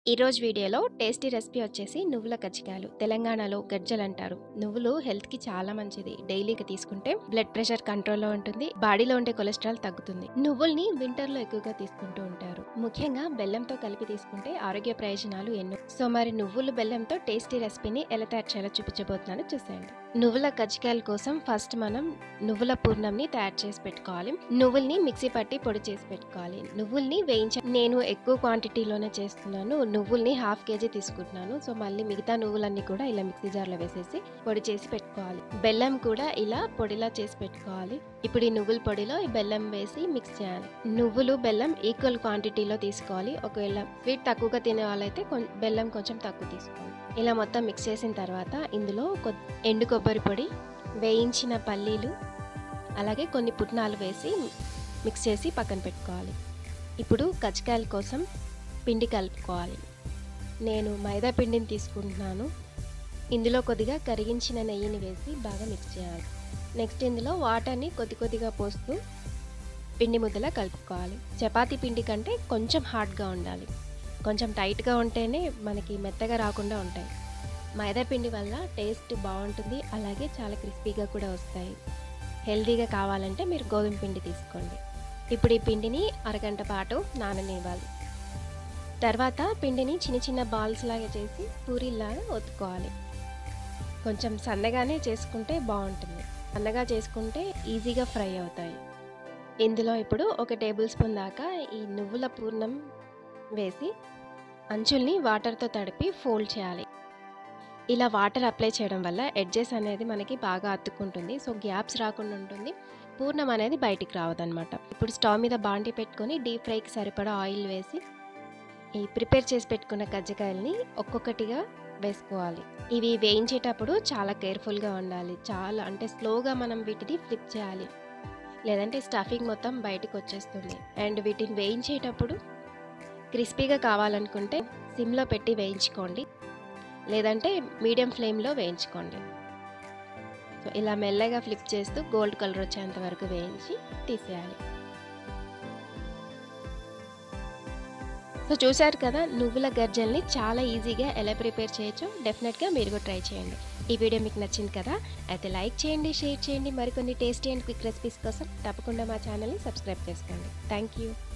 ఈ రోజు వీడియోలో టేస్టీ రెసిపీ వచ్చేసి నువ్వుల కజ్జికాయలు తెలంగాణలో గజ్జలు అంటారు నువ్వులు హెల్త్ కి చాలా మంచిది డైలీగా తీసుకుంటే బ్లడ్ ప్రెషర్ కంట్రోల్లో ఉంటుంది బాడీలో ఉండే కొలెస్ట్రాల్ తగ్గుతుంది నువ్వుల్ని వింటర్ లో ఎక్కువగా తీసుకుంటూ ఉంటారు ముఖ్యంగా బెల్లంతో కలిపి తీసుకుంటే ఆరోగ్య ప్రయోజనాలు ఎన్నో సో మరి నువ్వులు బెల్లంతో టేస్టీ రెసిపీని ఎలా తయారు చేయాలో చూపించబోతున్నాను చూసేయండి నువ్వుల కజ్జికాయల కోసం ఫస్ట్ మనం నువ్వుల పూర్ణంని తయారు చేసి పెట్టుకోవాలి నువ్వుల్ని మిక్సీ పట్టి పొడి చేసి పెట్టుకోవాలి నువ్వుల్ని వేయించ నేను ఎక్కువ క్వాంటిటీలోనే చేస్తున్నాను నువ్వుల్ని హాఫ్ కేజీ తీసుకుంటున్నాను సో మళ్ళీ మిగతా నువ్వులన్నీ కూడా ఇలా మిక్సీ జార్లో వేసేసి పొడి చేసి పెట్టుకోవాలి బెల్లం కూడా ఇలా పొడిలా చేసి పెట్టుకోవాలి ఇప్పుడు ఈ నువ్వుల పొడిలో ఈ బెల్లం వేసి మిక్స్ చేయాలి నువ్వులు బెల్లం ఈక్వల్ క్వాంటిటీలో తీసుకోవాలి ఒకవేళ స్వీట్ తక్కువగా తినే వాళ్ళైతే కొం- బెల్లం కొంచెం తక్కువ తీసుకోవాలి ఇలా మొత్తం మిక్స్ చేసిన తర్వాత ఇందులో కొ- ఎండు కొబ్బరి పొడి వేయించిన పల్లీలు అలాగే కొన్ని పుట్నాలు వేసి మిక్స్ చేసి పక్కన పెట్టుకోవాలి ఇప్పుడు కజ్జికాయల కోసం పిండి కలుపుకోవాలి నేను మైదా పిండిని తీసుకుంటున్నాను ఇందులో కొద్దిగా కరిగించిన నెయ్యిని వేసి బాగా మిక్స్ చేయాలి నెక్స్ట్ ఇందులో వాటర్ని కొద్ది కొద్దిగా పోస్తూ పిండి ముద్దలా కలుపుకోవాలి చపాతీ పిండి కంటే కొంచెం హార్డ్గా ఉండాలి కొంచెం టైట్గా ఉంటేనే మనకి మెత్తగా రాకుండా ఉంటాయి మైదా పిండి వల్ల టేస్ట్ బాగుంటుంది అలాగే చాలా క్రిస్పీగా కూడా వస్తాయి హెల్తీగా కావాలంటే మీరు గోధుమ పిండి తీసుకోండి ఇప్పుడు ఈ పిండిని అరగంట పాటు నాననివ్వాలి తర్వాత పిండిని చిన్న చిన్న బాల్స్ లాగా చేసి పూరీలాగా ఒత్తుకోవాలి కొంచెం సన్నగానే చేసుకుంటే బాగుంటుంది సన్నగా చేసుకుంటే ఈజీగా ఫ్రై అవుతాయి ఇందులో ఇప్పుడు ఒక టేబుల్ స్పూన్ దాకా ఈ నువ్వుల పూర్ణం వేసి అంచుల్ని వాటర్తో తడిపి ఫోల్డ్ చేయాలి ఇలా వాటర్ అప్లై చేయడం వల్ల ఎడ్జెస్ అనేది మనకి బాగా అతుక్కుంటుంది సో గ్యాప్స్ రాకుండా ఉంటుంది పూర్ణం అనేది బయటికి రావదనమాట ఇప్పుడు స్టవ్ మీద బాండి పెట్టుకొని డీప్ ఫ్రైకి సరిపడా ఆయిల్ వేసి ఈ ప్రిపేర్ చేసి పెట్టుకున్న కజ్జికాయల్ని ఒక్కొక్కటిగా వేసుకోవాలి ఇవి వేయించేటప్పుడు చాలా కేర్ఫుల్గా ఉండాలి చాలా అంటే స్లోగా మనం వీటిని ఫ్లిప్ చేయాలి లేదంటే స్టఫింగ్ మొత్తం బయటకు వచ్చేస్తుంది అండ్ వీటిని వేయించేటప్పుడు క్రిస్పీగా కావాలనుకుంటే సిమ్లో పెట్టి వేయించుకోండి లేదంటే మీడియం ఫ్లేమ్లో వేయించుకోండి సో ఇలా మెల్లగా ఫ్లిప్ చేస్తూ గోల్డ్ కలర్ వచ్చేంత వరకు వేయించి తీసేయాలి సో చూశారు కదా నువ్వుల గర్జల్ని చాలా ఈజీగా ఎలా ప్రిపేర్ చేయొచ్చో డెఫినెట్గా మీరు కూడా ట్రై చేయండి ఈ వీడియో మీకు నచ్చింది కదా అయితే లైక్ చేయండి షేర్ చేయండి మరికొన్ని టేస్టీ అండ్ క్విక్ రెసిపీస్ కోసం తప్పకుండా మా ఛానల్ని సబ్స్క్రైబ్ చేసుకోండి థ్యాంక్ యూ